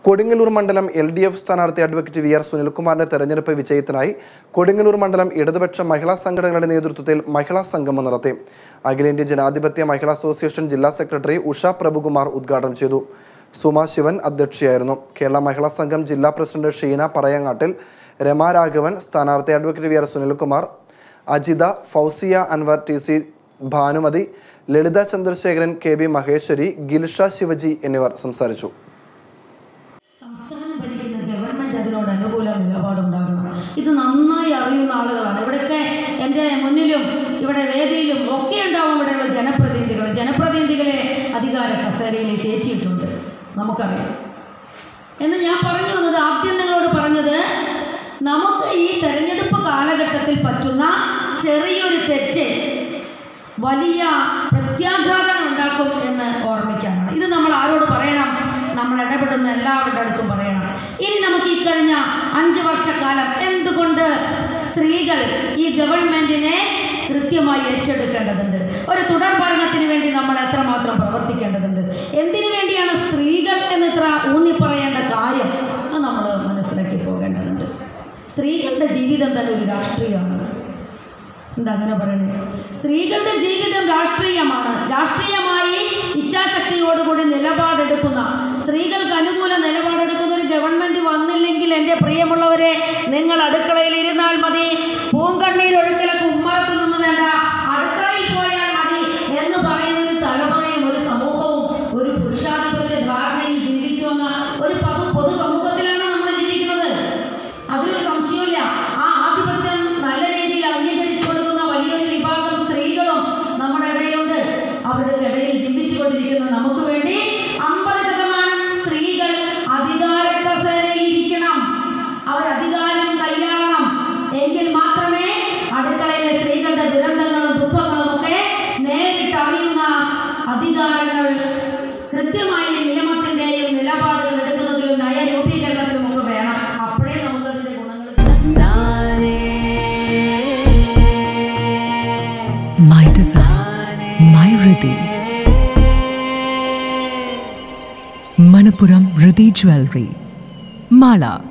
കൊടുങ്ങല്ലൂർ മണ്ഡലം L D F സ്ഥാനാർത്ഥി advocate V R സുനിൽകുമാറിന്റെ തെരഞ്ഞെടുപ്പ് വിജയത്തിനായി കൊടുങ്ങല്ലൂർ മണ്ഡലം ഇടതുപക്ഷ മഹിളാ സംഘടനകളുടെ നേതൃത്വത്തിൽ മഹിളാ സംഗമം നടത്തി അഖിലേന്ത്യാ ജനാധിപത്യ മഹിളാ അസോസിയേഷൻ ജില്ലാ സെക്രട്ടറി ഉഷ പ്രഭുകുമാർ ഉദ്ഘാടനം ചെയ്തു സുമ ശിവൻ അധ്യക്ഷയായിരുന്നു കേരള മഹിളാ സംഘം ജില്ലാ പ്രസിഡന്റ് ഷീന പറയങ്ങാട്ടിൽ രമാ രാഘവൻ സ്ഥാനാർത്ഥി advocate V R Sunilkumar Ajitha Fousiya Anwar T C Bhanumathi Lalitha Chandrasekharan K B Maheshwari Gilsha Sivaji എന്നിവർ സംസാരിച്ചു സംസ്ഥാനം ഭരിക്കുന്ന ഗവൺമെന്റ് അതിനോട് അനുകൂല നിലപാടുണ്ടാകണം ഇത് നന്നായി അറിയുന്ന ആളുകളാണ് ഇവിടെയൊക്കെ എൻ്റെ മുന്നിലും ഇവിടെ വേദിയിലും ഒക്കെ ഉണ്ടാവും ഇവിടെയുള്ള ജനപ്രതിനിധികൾ ജനപ്രതിനിധികളെ അധികാര കസേരയിലേക്ക് ഏറ്റിയിട്ടുണ്ട് നമുക്കറിയാം എന്ന് ഞാൻ പറഞ്ഞു വന്നത് ആദ്യം നിങ്ങളോട് പറഞ്ഞത് നമുക്ക് ഈ തെരഞ്ഞെടുപ്പ് കാലഘട്ടത്തിൽ പറ്റുന്ന ചെറിയൊരു തെറ്റ് വലിയ പ്രത്യാഘാതം ഉണ്ടാക്കും എന്ന് ഓർമ്മിക്കാനാണ് ഇത് നമ്മൾ ആരോട് പറയണം നമ്മൾ ഇടപെടുന്ന എല്ലാവരുടെ അടുത്തും പറയണം ഇനി നമുക്ക് ഈ കഴിഞ്ഞ അഞ്ച് വർഷക്കാലം എന്തുകൊണ്ട് സ്ത്രീകൾ ഈ ഗവൺമെന്റിനെ കൃത്യമായി ഏറ്റെടുക്കേണ്ടതുണ്ട് ഒരു തുടർ ഭരണത്തിന് വേണ്ടി നമ്മൾ എത്രമാത്രം പ്രവർത്തിക്കേണ്ടതുണ്ട് എന്തിനു വേണ്ടിയാണ് സ്ത്രീകൾ എന്ന് ഇത്ര ഊന്നി പറയേണ്ട കാര്യം അത് നമ്മൾ മനസ്സിലാക്കി പോകേണ്ടതുണ്ട് സ്ത്രീകളുടെ ജീവിതം തന്നെ ഒരു രാഷ്ട്രീയമാണ് എന്താ അങ്ങനെ പറയുന്നത് സ്ത്രീകളുടെ ജീവിതം രാഷ്ട്രീയമാണ് രാഷ്ട്രീയമായി ഇച്ഛാശക്തിയോടുകൂടി നിലപാടെടുക്കുന്ന സ്ത്രീകൾക്ക് അനുകൂല നിലപാടെടുക്കുന്ന ഒരു ഗവൺമെന്റ് വന്നില്ലെങ്കിൽ എൻ്റെ പ്രിയമുള്ളവരെ നിങ്ങൾ അടുക്കളയിൽ ഇരുന്നാൽ മതി പൂങ്കണ്ണീർ ഒഴുക്കലൊക്കെ ഉമ്മറത്ത് നിന്ന് വേണ്ട അടുക്കളയിൽ പോയാൽ മതി എന്ന് പറയുന്ന ഒരു തലമുറയും ഒരു സമൂഹവും ഒരു പുരുഷാധിപത്യ ധാരണയിൽ ജീവിച്ചു വന്ന ഒരു പൊതു പൊതുസമൂഹത്തിലാണ് നമ്മൾ ജീവിക്കുന്നത് അതിലൊരു സംശയമില്ല ആ ആധിപത്യം നല്ല രീതിയിൽ അംഗീകരിച്ചു കൊടുക്കുന്ന വലിയൊരു വിഭാഗം സ്ത്രീകളും നമ്മുടെ ഇടയിലുണ്ട് അവരുടെ ഇടയിൽ ജീവിച്ചുകൊണ്ടിരിക്കുന്ന നമുക്ക് വേണ്ടി അമ്പത് ശതമാനം സ്ത്രീകൾ അധികാര കസേരയിൽ ഇരിക്കണം അവർ അധികാരം കൈയാളണം എങ്കിൽ മാത്രമേ അടുക്കളയിലെ സ്ത്രീകളുടെ ദുരന്തങ്ങളും ദുഃഖങ്ങളും ഒക്കെ നേരിട്ട് അറിയുന്ന അധികാരങ്ങൾ കൃത്യമായി നിയമത്തിന്റെയും നിലപാടുകൾ എടുക്കുന്നതിലും നയരൂപീകരണത്തിലും ഒക്കെ വേണം അപ്പോഴേ നമുക്കതിന്റെ ഗുണങ്ങൾ My design, my Riddhi. Manapuram Riddhi Jewelry. Mala.